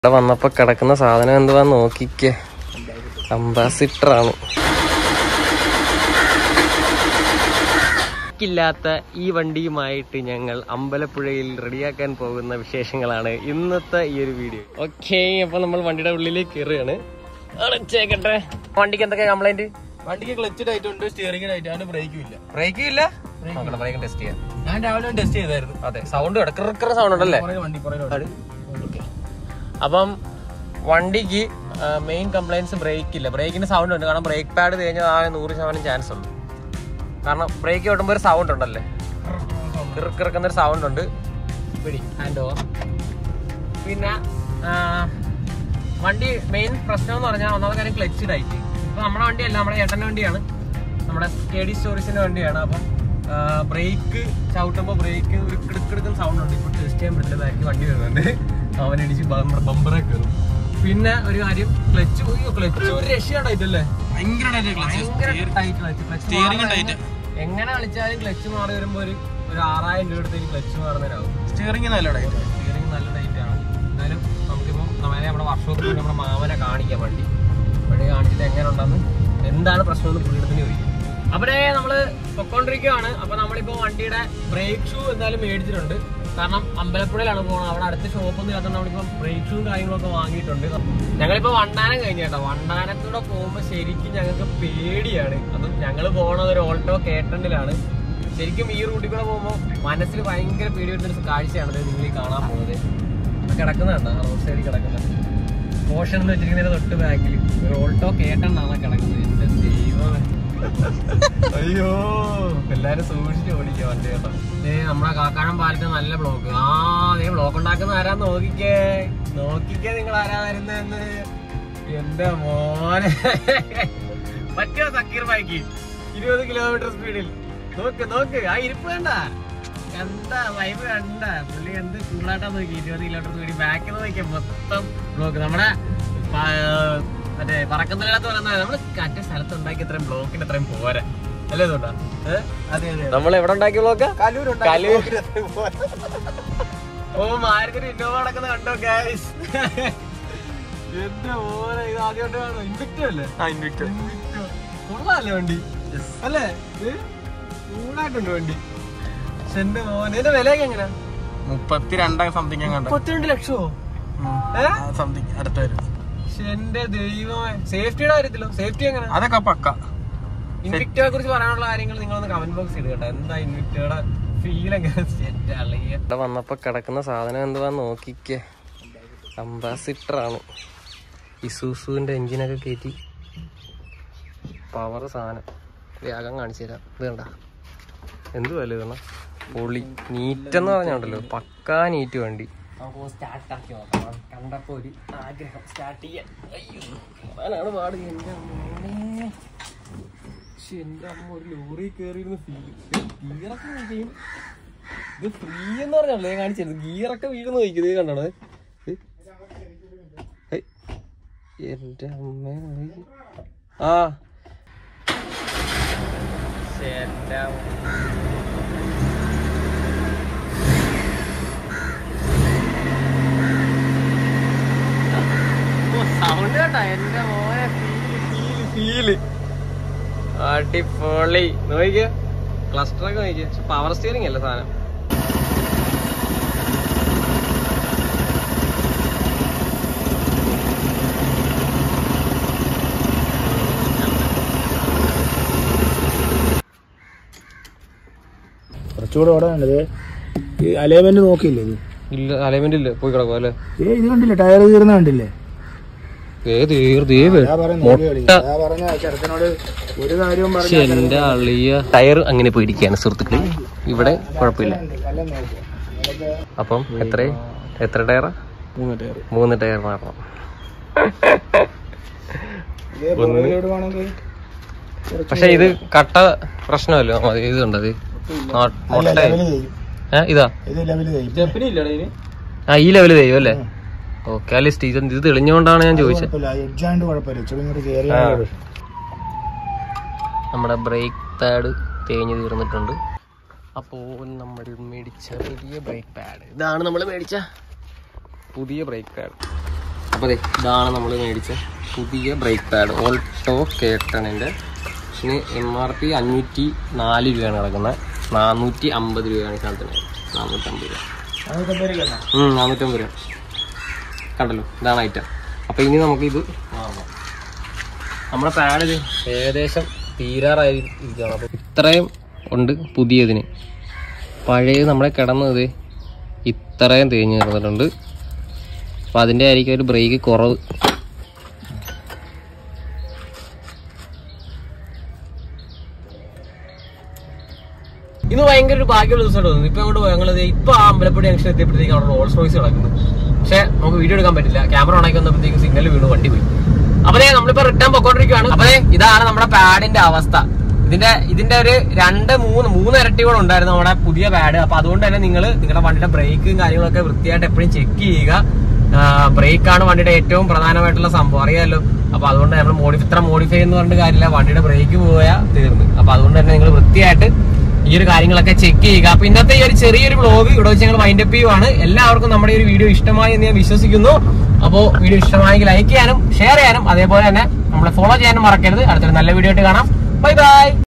ഇവിടെ വന്നപ്പോ കിടക്കുന്ന സാധനം എന്തുവാ നോക്കിക്കേ അംബാസിഡർ ആണ് ഇല്ലാത്ത ഈ വണ്ടിയുമായിട്ട് ഞങ്ങൾ അമ്പലപ്പുഴയിൽ റെഡിയാക്കാൻ പോകുന്ന വിശേഷങ്ങളാണ് ഇന്നത്തെ ഈ ഒരു വീഡിയോ ഓക്കെ അപ്പൊ നമ്മൾ വണ്ടിയുടെ ഉള്ളിലേക്ക് കയറുകയാണ് അടച്ചേക്കട്ടെ വണ്ടിക്ക് എന്തൊക്കെ കംപ്ലൈന്റ് വണ്ടിക്ക് ക്ലച്ച് ടൈറ്റ് ഉണ്ട് സ്റ്റിയറിംഗ് ടൈറ്റ് ആണ് ബ്രേക്കും ഇല്ല ബ്രേക്കും ഇല്ല ബ്രേക്ക് ടെസ്റ്റ് ചെയ്യാം ഞാൻ രാവിലെ ടെസ്റ്റ് ചെയ്തായിരുന്നു അതെ സൗണ്ട് ഇടക്കിറക്കിற സൗണ്ട് ഉണ്ടല്ലേ പുറകിൽ വണ്ടി പുറകിൽ ഓക്കെ അപ്പം വണ്ടിക്ക് മെയിൻ കംപ്ലൈൻസ് ബ്രേക്ക് ഇല്ല ബ്രേക്കിന് സൗണ്ട് ഉണ്ട് കാരണം ബ്രേക്ക് പാഡ് കഴിഞ്ഞാൽ ആകെ നൂറ് ശതമാനം ചാൻസ് ഉണ്ട് കാരണം ബ്രേക്ക് ഓട്ടുമ്പോൾ ഒരു സൗണ്ട് ഉണ്ടല്ലേ കിറക്കിറക്കുന്ന ഒരു സൗണ്ട് ഉണ്ട് പിടി ഹാൻഡ് ഓവർ പിന്നെ ആ, വണ്ടി മെയിൻ പ്രശ്നം എന്ന് പറഞ്ഞാൽ ഒന്നാമത്തെ കാര്യം ക്ലച്ച് ടൈറ്റ് ഇപ്പൊ നമ്മുടെ വണ്ടിയല്ല നമ്മുടെ ചേട്ടൻ്റെ വണ്ടിയാണ് നമ്മുടെ കെ ഡി സ്റ്റോറീസിന്റെ വണ്ടിയാണ് അപ്പം ബ്രേക്ക് ചവിട്ടുമ്പോൾ ബ്രേക്ക് ഒരു കിടുക്കിടുക്കുന്ന സൗണ്ട് ഉണ്ട് ഇപ്പോൾ ടെസ്റ്റ് ചെയ്യാൻ പറ്റില്ല ബാക്കി വണ്ടി വരുന്നുണ്ട് അവനടിച്ച് നമ്മുടെ ബമ്പറെ കയറും പിന്നെ ഒരു കാര്യം ക്ലച്ച് അയ്യോ ക്ലച്ച് ഒരു രക്ഷയാണ് ടൈറ്റ് അല്ലേ ഭയങ്കര ടൈറ്റ് ഭയങ്കര tight clutch. Clutch Steering മാറാൻ tight. എങ്ങനെ കളിച്ചാലും ക്ലച്ച് മാറി വരുമ്പോ ഒരു ഒരു ആറായിരം രൂപ എടുത്ത് ക്ലച്ച് മാറുന്നതിനാവും സ്റ്റിയറിംഗ് നല്ല ടൈറ്റ് സ്റ്റിയറിംഗ് നല്ല ടൈറ്റ് ആണ് എന്തായാലും നമുക്കിപ്പം നമ്മളെ നമ്മുടെ വർക്ക്ഷോപ്പിൽ പോയി നമ്മുടെ മാമനെ കാണിക്കാം വണ്ടി വണ്ടി കാണിച്ചിട്ട് എങ്ങനെ ഉണ്ടെന്ന് എന്താണ് പ്രശ്നം എന്ന് പുള്ളിടത്തിന് ചോദിക്കും അവിടെ നമ്മള് പൊക്കോണ്ടിരിക്കുവാണ് അപ്പൊ നമ്മളിപ്പോ വണ്ടിയുടെ ബ്രേക്ക് ഷൂ എന്തായാലും മേടിച്ചിട്ടുണ്ട് കാരണം അമ്പലപ്പുഴയിലാണ് പോകുന്നത് അവിടെ അടുത്ത ഷോപ്പൊന്നും ഇല്ലാത്തതുകൊണ്ട് നമ്മളിപ്പോ ബ്രേക്ക് ഷൂ കാര്യങ്ങളൊക്കെ വാങ്ങിയിട്ടുണ്ട് ഞങ്ങളിപ്പോ വണ്ടാനം കഴിഞ്ഞ കേട്ടോ വണ്ടാനത്തൂടെ പോകുമ്പോ ശരിക്കും ഞങ്ങൾക്ക് പേടിയാണ് അതും ഞങ്ങൾ പോണത് ഒരു ഓൾട്ടോ കേട്ടണ്ടിലാണ് ശരിക്കും ഈ റൂട്ടിൽ കൂടെ പോകുമ്പോൾ മനസ്സിൽ ഭയങ്കര പേടി വരുന്ന ഒരു കാഴ്ചയാണ് നിങ്ങൾ ഈ കാണാൻ പോകുന്നത് കിടക്കുന്നതാണ് റോഡ് സൈഡിൽ കിടക്കുന്നത് പോഷൻ എന്ന് വെച്ചിരിക്കുന്നതിന് തൊട്ട് ബാക്കിൽ ഒരു ഓൾട്ടോ കേട്ടെണ്ണാണ് കിടക്കുന്നത് എന്റെ ദൈവമേ അയ്യോ എല്ലാരും സൂക്ഷിച്ച് ഓടിക്കുക വണ്ടി കേട്ടോ ഏ നമ്മുടെ കാക്കാഴം പാലത്ത് നല്ല ബ്ലോക്ക് ആ നീ ബ്ലോക്ക് ഉണ്ടാക്കുന്ന ആരാന്ന് നോക്കിക്കേ നോക്കിക്കേ നിങ്ങൾ ആരാ വരുന്നതെന്ന് എന്റെ മോനെ പറ്റിയോ സക്കീർ ബൈക്ക് ഇരുപത് കിലോമീറ്റർ സ്പീഡിൽ നോക്ക് നോക്ക് ആ ഇരിപ്പ് കണ്ട എന്താ വൈബ് കണ്ട പുള്ളി എന്ത് കൂളായിട്ടാ നോക്കി ഇരുപത് കിലോമീറ്റർ സ്പീഡിൽ ബാക്കിൽ നോക്കിയ മൊത്തം ബ്ലോക്ക് നമ്മുടെ പ- മറ്റേ പറക്കുന്നില്ലാത്ത പറയുന്നത് നമ്മള് കറ്റ സ്ഥലത്ത് ഉണ്ടാക്കി ഇത്രയും ബ്ലോക്കിന് അത്രയും പോരാ അല്ലേ ഇതുകൊണ്ടാ അതെ അതെ നമ്മൾ എവിടെ ഉണ്ടാക്കിയ ബ്ലോക്കാ കലൂരുണ്ട് കലൂർ. ഓ മാരുതി ഇന്നോവ നടക്കുന്ന കണ്ടോ ഗൈസ് എന്റെ മോനെ ഇത് ആദ്യമായിട്ട് കാണോ ഇൻവിക്റ്റോ അല്ലേ ഇൻവിക്ടർ ഇൻവിക്റ്റോ കൊള്ളാല്ലേ വണ്ടി അല്ലേ ചൂടായിട്ടുണ്ട് വണ്ടി പക്ഷെ എന്റെ മോനെ ഇതിന്റെ വിലയൊക്കെ എങ്ങനെയാ മുപ്പത്തി രണ്ടാം സംതിങ് കണ്ട മുപ്പത്തിരണ്ട് ലക്ഷമോ ഏ സംതിങ് അടുത്ത വരും പക്ഷെ എന്റെ ദൈവമേ സേഫ്റ്റിയുടെ കാര്യത്തിലോ സേഫ്റ്റി എങ്ങനെ അതൊക്കെ പക്ക ഇൻവിക്റ്റോയെ കുറിച്ച് പറയാനുള്ള കാര്യങ്ങൾ നിങ്ങളൊന്ന് കമന്റ് ബോക്സ് ഇടുക കേട്ടോ എന്താ ഇൻവിക്റ്റോയുടെ ഫീൽ എങ്ങനെ ഇവിടെ വന്നപ്പോ കിടക്കുന്ന സാധനം എന്തുവാ നോക്കിക്കേ അംബാസിഡർ ആണ് ഇസൂസുവിന്റെ എഞ്ചിനൊക്കെ കയറ്റി പവർ സാധനം വേഗം കാണിച്ചു തരാം ഇത് കണ്ട എന്തുവല്ലേ ഇതെണ്ണ പൊളി നീറ്റ് എന്ന് പറഞ്ഞുണ്ടല്ലോ പക്കാ നീറ്റ് വണ്ടി നമുക്ക് സ്റ്റാർട്ടാക്കി നോക്കാം കണ്ടപ്പോ ഒരു ആഗ്രഹം സ്റ്റാർട്ട് ചെയ്യാൻ അയ്യോ അതാണ് പാട് എന്റെ മോനെ പക്ഷെ എന്റെ അമ്മ ഒരു ലോറി കയറിയിരുന്ന ഫീൽ ഗിയറൊക്കെ ചെയ്യും ഇത് ഫ്രീ എന്ന് പറഞ്ഞല്ലേ കാണിച്ചത് ഗിയറൊക്കെ വീഴുന്ന നോക്കിയത് ഇത് കണ്ടോ ഇത്? ഹേയ്. എന്റെ അമ്മ ആ ശ്ശെ, എന്റെ അമ്മ. സൗണ്ട് കേട്ടാ എന്റെ മോനെ ഫീല് ഫീല് അടിപൊളി നോക്കിയ ക്ലസ്റ്റർ ഒക്കെ നോക്കിയ പക്ഷെ പവർ സ്റ്റിയറിംഗ് അല്ല സാധനം കുറച്ചുകൂടെ ഓടാൻ ഉള്ളത് ഈ അലൈൻമെന്റ് നോക്കിയില്ലേ ഇത് ഇല്ല അലൈൻമെന്റ് ഇല്ല പോയി കിടക്കും അല്ലേ ഏ ഇത് കണ്ടില്ലേ ടയർ തീർന്ന കണ്ടില്ലേ ഏത് ഏത് ഏത് ഞാൻ പറയുന്ന ഓടി കളി. ഞാൻ പറഞ്ഞ ചെറുക്കനോട് ഒരു കാര്യവും പക്ഷെ എന്റെ അളിയ ടയർ അങ്ങനെ പോയിരിക്കുകയാണ് സുഹൃത്തുക്കളെ ഇവിടെ കുഴപ്പമില്ല നല്ല നോക്കുക അപ്പം എത്ര എത്ര ടയറാ മൂന്ന് ടയർ മൂന്ന് ടയർ മാറണം ഇതേ പുറകിലോട്ട് വേണമെങ്കിൽ പക്ഷെ ഇത് കട്ട പ്രശ്നമല്ലോ മതി ഇത് കണ്ടത് മുട്ട ലെവല് ചെയ്യും ഏ ഇതാ ഇത് ലെവല് ചെയ്യും ആ ഈ ലെവല് ചെയ്യും അല്ലേ ഓക്കെ അല്ലെ സ്റ്റീജൻ ഇത് തെളിഞ്ഞുകൊണ്ടാണ് ഞാൻ ചോദിച്ചത് കുഴപ്പമില്ല എഡ്ജാണ്ട് കുഴപ്പമില്ല ഇച്ചിരി ഇങ്ങോട്ട് കയറിയാൽ നമ്മുടെ ബ്രേക്ക് പാഡ് തേഞ്ഞു തീർന്നിട്ടുണ്ട് അപ്പോൾ നമ്മൾ മേടിച്ച പുതിയ ബ്രേക്ക് പാഡ് ഇതാണ് നമ്മൾ മേടിച്ച പുതിയ ബ്രേക്ക് പാഡ് അപ്പോൾ ദേ ഇതാണ് നമ്മൾ മേടിച്ച പുതിയ ബ്രേക്ക് പാഡ് ഓൾട്ടോ കേട്ടണിൻ്റെ ഇതിന് എം ആർ പി അഞ്ഞൂറ്റി നാല് രൂപയാണ് കിടക്കുന്നത് നാനൂറ്റി അമ്പത് രൂപയാണ് ഈ സാധനത്തിന് നാനൂറ്റമ്പത് രൂപ ഉം, നാനൂറ്റമ്പത് രൂപ കണ്ടല്ലോ ഇതാണ് ഐറ്റം അപ്പോൾ ഇനി നമുക്ക് ഇത് വാങ്ങാം നമ്മുടെ പാഡ് ഇത് ഏകദേശം തീരാറായി ഇരിക്കുകയാണ് അപ്പോൾ ഇത്രയും ഉണ്ട് പുതിയതിന് പഴയത് നമ്മളെ കിടന്നത് ഇത്രയും തേഞ്ഞ് കിടന്നിട്ടുണ്ട് അപ്പം അതിൻ്റെ ആയിരിക്കും ഒരു ബ്രേക്ക് കുറവ് ഇന്ന് ഭയങ്കര ഒരു ഭാഗ്യമുള്ള ദിവസമായിട്ട് തോന്നുന്നു ഇപ്പൊ അങ്ങോട്ട് ഞങ്ങൾ ഇപ്പൊ ആ അമ്പലപ്പടി ജംഗ്ഷൻ എത്തിയപ്പോഴത്തേക്കും അവിടെ റോൾസ് റോയ്സ് കിടക്കുന്നു പക്ഷെ നമുക്ക് വീഡിയോ എടുക്കാൻ പറ്റില്ല ക്യാമറ ഓണാക്കി വന്നപ്പോഴത്തേക്കും സിഗ്നൽ വീണു വണ്ടി പോയി അപ്പതേ നമ്മളിപ്പോ റിട്ടേൺ പൊക്കോണ്ടിരിക്കുകയാണ് അപ്പതേ ഇതാണ് നമ്മുടെ പാഡിന്റെ അവസ്ഥ ഇതിന്റെ ഇതിന്റെ ഒരു രണ്ട് മൂന്ന് മൂന്ന് ഇരട്ടികൾ ഉണ്ടായിരുന്നു നമ്മുടെ പുതിയ പാഡ് അപ്പൊ അതുകൊണ്ട് തന്നെ നിങ്ങൾ നിങ്ങളുടെ വണ്ടിയുടെ ബ്രേക്കും കാര്യങ്ങളൊക്കെ വൃത്തിയായിട്ട് എപ്പോഴും ചെക്ക് ചെയ്യുക ബ്രേക്കാണ് വണ്ടിയുടെ ഏറ്റവും പ്രധാനമായിട്ടുള്ള സംഭവം അറിയാമല്ലോ അപ്പൊ അതുകൊണ്ട് നമ്മൾ മോഡിഫൈ ഇത്ര മോഡിഫൈ എന്ന് പറഞ്ഞിട്ട് കാര്യമില്ല വണ്ടിയുടെ ബ്രേക്ക് പോയാൽ തീർന്നു അപ്പൊ അതുകൊണ്ട് തന്നെ നിങ്ങൾ വൃത്തിയായിട്ട് ഈ ഒരു കാര്യങ്ങളൊക്കെ ചെക്ക് ചെയ്യുക അപ്പൊ ഇന്നത്തെ ഈ ഒരു ചെറിയൊരു വ്ളോഗ് ഇവിടെ വെച്ച് ഞങ്ങൾ വൈൻഡ് അപ്പ് ചെയ്യുവാണ് എല്ലാവർക്കും നമ്മുടെ ഈ ഒരു വീഡിയോ ഇഷ്ടമായി എന്ന് ഞാൻ വിശ്വസിക്കുന്നു അപ്പോൾ വീഡിയോ ഇഷ്ടമായെങ്കിൽ ലൈക്ക് ചെയ്യാനും ഷെയർ ചെയ്യാനും അതേപോലെ തന്നെ നമ്മളെ ഫോളോ ചെയ്യാനും മറക്കരുത് അടുത്തൊരു നല്ല വീഡിയോ ആയിട്ട് കാണാം ബൈ ബൈ